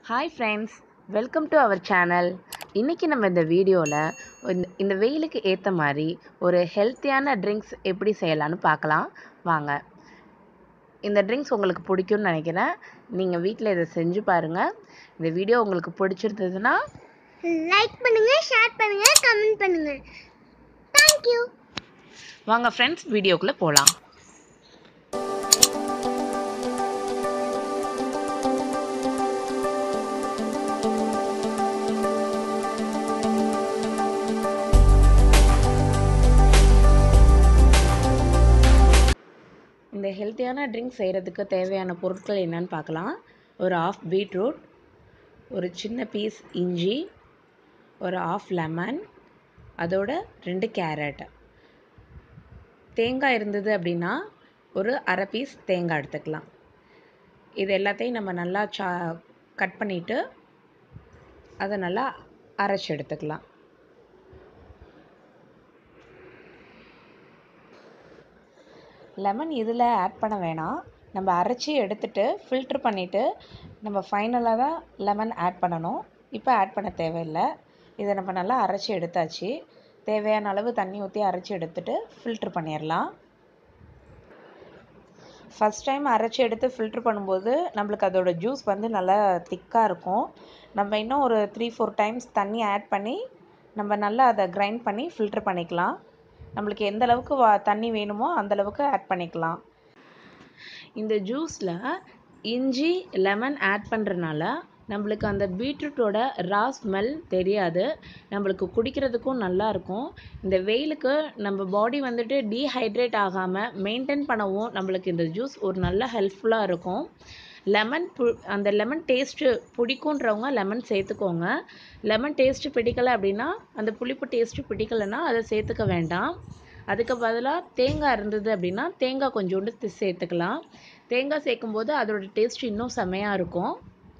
hi friends welcome to our channel இன்றைக்கி நம்ம இந்த வீடியோவில் இந்த வெயிலுக்கு ஏற்ற மாதிரி ஒரு ஹெல்த்தியான ட்ரிங்க்ஸ் எப்படி செய்யலான்னு பார்க்கலாம் வாங்க இந்த ட்ரிங்க்ஸ் உங்களுக்கு பிடிக்கும்னு நினைக்கிறேன் நீங்கள் வீட்டில் இதை செஞ்சு பாருங்கள் இந்த வீடியோ உங்களுக்கு பிடிச்சிருந்ததுன்னா லைக் பண்ணுங்க ஷேர் பண்ணுங்க கமெண்ட் பண்ணுங்க தேங்க்யூ வாங்க ஃப்ரெண்ட்ஸ் வீடியோக்குள்ளே போகலாம் இந்த ஹெல்த்தியான ட்ரிங்க் செய்கிறதுக்கு தேவையான பொருட்கள் என்னன்னு பார்க்கலாம் ஒரு ஆஃப் பீட்ரூட் ஒரு சின்ன பீஸ் இஞ்சி ஒரு ஆஃப் லெமன் அதோட ரெண்டு கேரட் தேங்காய் இருந்தது அப்படின்னா ஒரு அரை பீஸ் தேங்காய் எடுத்துக்கலாம் இது எல்லாத்தையும் நம்ம நல்லா சா கட் பண்ணிவிட்டு அதை நல்லா அரைச்சி எடுத்துக்கலாம் லெமன் இதில் ஆட் பண்ண வேணாம் நம்ம அரைச்சி எடுத்துட்டு ஃபில்ட்ரு பண்ணிவிட்டு நம்ம ஃபைனலாக தான் லெமன் ஆட் பண்ணணும் இப்போ ஆட் பண்ண தேவையில்லை இதை நம்ம நல்லா அரைச்சி எடுத்தாச்சு தேவையான அளவு தண்ணி ஊற்றி அரைச்சி எடுத்துட்டு ஃபில்ட்ரு பண்ணிடலாம் ஃபஸ்ட் டைம் அரைச்சி எடுத்து ஃபில்ட்ரு பண்ணும்போது நம்மளுக்கு அதோட ஜூஸ் வந்து நல்லா திக்காக இருக்கும் நம்ம இன்னும் ஒரு த்ரீ ஃபோர் டைம்ஸ் தண்ணி ஆட் பண்ணி நம்ம நல்லா அதை கிரைண்ட் பண்ணி ஃபில்ட்ரு பண்ணிக்கலாம் நம்மளுக்கு எந்த அளவுக்கு வா தண்ணி வேணுமோ அந்த அளவுக்கு ஆட் பண்ணிக்கலாம் இந்த ஜூஸில் இஞ்சி லெமன் ஆட் பண்ணுறனால நம்மளுக்கு அந்த பீட்ரூட்டோட ரா ஸ்மெல் தெரியாது நம்மளுக்கு குடிக்கிறதுக்கும் நல்லாயிருக்கும் இந்த வெயிலுக்கு நம்ம பாடி வந்துட்டு டீஹைட்ரேட் ஆகாமல் மெயின்டைன் பண்ணவும் நம்மளுக்கு இந்த ஜூஸ் ஒரு நல்ல ஹெல்ப்ஃபுல்லாக இருக்கும் லெமன் பு அந்த லெமன் டேஸ்ட்டு பிடிக்குன்றவங்க லெமன் சேர்த்துக்கோங்க லெமன் டேஸ்ட்டு பிடிக்கலை அப்படின்னா அந்த புளிப்பு டேஸ்ட்டு பிடிக்கலைன்னா அதை சேர்த்துக்க வேண்டாம் அதுக்கு பதிலாக தேங்காய் இருந்தது அப்படின்னா தேங்காய் கொஞ்சோண்டு சேர்த்துக்கலாம் தேங்காய் சேர்க்கும்போது அதோட டேஸ்ட் இன்னும் செமையாக இருக்கும்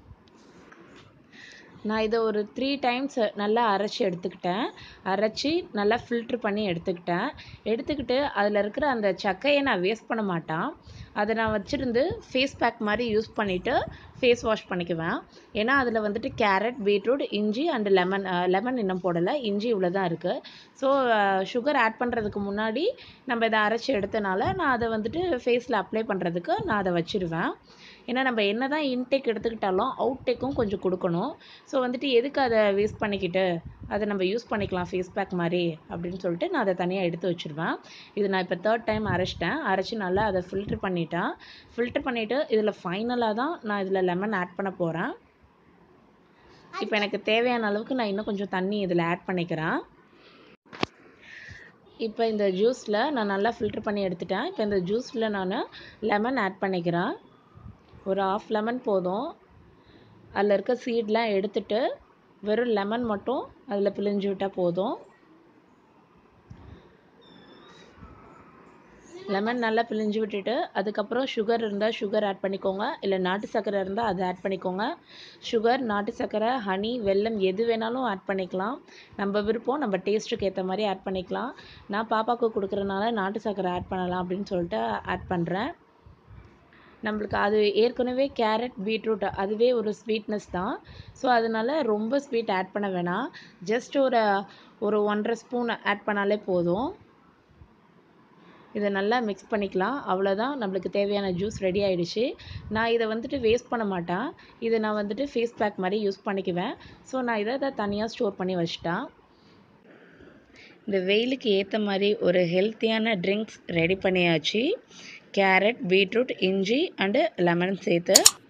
நான் இதை ஒரு த்ரீ டைம்ஸ் நல்லா அரைச்சி எடுத்துக்கிட்டேன் அரைச்சி நல்லா ஃபில்ட்ரு பண்ணி எடுத்துக்கிட்டேன் எடுத்துக்கிட்டு அதில் இருக்கிற அந்த சக்கையை நான் வேஸ்ட் பண்ண மாட்டேன் அதை நான் வச்சுருந்து ஃபேஸ் பேக் மாதிரி யூஸ் பண்ணிவிட்டு ஃபேஸ் வாஷ் பண்ணிக்குவேன் ஏன்னா அதில் வந்துட்டு கேரட் பீட்ரூட் இஞ்சி அண்டு லெமன் லெமன் இன்னும் போடலை இஞ்சி இவ்வளோ தான் இருக்குது ஸோ சுகர் ஆட் பண்ணுறதுக்கு முன்னாடி நம்ம இதை அரைச்சி எடுத்தனால நான் அதை வந்துட்டு ஃபேஸில் அப்ளை பண்ணுறதுக்கு நான் அதை வச்சுருவேன் ஏன்னா நம்ம என்ன தான் இன்டேக் எடுத்துக்கிட்டாலும் அவுட் டேக்கும் கொஞ்சம் கொடுக்கணும் ஸோ வந்துட்டு எதுக்கு அதை வேஸ்ட் பண்ணிக்கிட்டு அதை நம்ம யூஸ் பண்ணிக்கலாம் ஃபேஸ் பேக் மாதிரி அப்படின்னு சொல்லிட்டு நான் அதை தனியாக எடுத்து வச்சுருவேன் இது நான் இப்போ தேர்ட் டைம் அரைச்சிட்டேன் அரைச்சி நல்லா அதை ஃபில்ட்ரு பண்ணிட்டேன் ஃபில்ட்ரு பண்ணிவிட்டு இதில் ஃபைனலாக தான் நான் இதில் லெமன் ஆட் பண்ண போகிறேன் இப்போ எனக்கு தேவையான அளவுக்கு நான் இன்னும் கொஞ்சம் தண்ணி இதில் ஆட் பண்ணிக்கிறேன் இப்போ இந்த ஜூஸில் நான் நல்லா ஃபில்ட்ரு பண்ணி எடுத்துட்டேன் இப்போ இந்த ஜூஸில் நான் லெமன் ஆட் பண்ணிக்கிறேன் ஒரு ஆஃப் லெமன் போதும் அதில் இருக்க சீட்லாம் எடுத்துட்டு வெறும் லெமன் மட்டும் அதில் பிழிஞ்சு விட்டால் போதும் லெமன் நல்லா பிழிஞ்சு விட்டுட்டு அதுக்கப்புறம் சுகர் இருந்தால் சுகர் ஆட் பண்ணிக்கோங்க இல்லை நாட்டு சர்க்கரை இருந்தால் அதை ஆட் பண்ணிக்கோங்க சுகர் நாட்டு சர்க்கரை ஹனி வெல்லம் எது வேணாலும் ஆட் பண்ணிக்கலாம் நம்ம விருப்பம் நம்ம டேஸ்ட்டுக்கு ஏற்ற மாதிரி ஆட் பண்ணிக்கலாம் நான் பாப்பாவுக்கு கொடுக்குறனால நாட்டு சர்க்கரை ஆட் பண்ணலாம் அப்படின்னு சொல்லிட்டு ஆட் பண்ணுறேன் நம்மளுக்கு அது ஏற்கனவே கேரட் பீட்ரூட் அதுவே ஒரு ஸ்வீட்னஸ் தான் ஸோ அதனால ரொம்ப ஸ்வீட் ஆட் பண்ண வேணாம் ஜஸ்ட் ஒரு ஒரு ஒன்றரை ஸ்பூன் ஆட் பண்ணாலே போதும் இதை நல்லா மிக்ஸ் பண்ணிக்கலாம் அவ்வளோதான் நம்மளுக்கு தேவையான ஜூஸ் ரெடி ஆகிடுச்சு நான் இதை வந்துட்டு வேஸ்ட் பண்ண மாட்டேன் இதை நான் வந்துட்டு ஃபேஸ் பேக் மாதிரி யூஸ் பண்ணிக்குவேன் ஸோ நான் இதை அதை தனியாக ஸ்டோர் பண்ணி வச்சிட்டேன் இந்த வெயிலுக்கு ஏற்ற மாதிரி ஒரு ஹெல்த்தியான ட்ரிங்க்ஸ் ரெடி பண்ணியாச்சு கேரட் பீட்ரூட் இஞ்சி அண்டு லெமன் சேர்த்து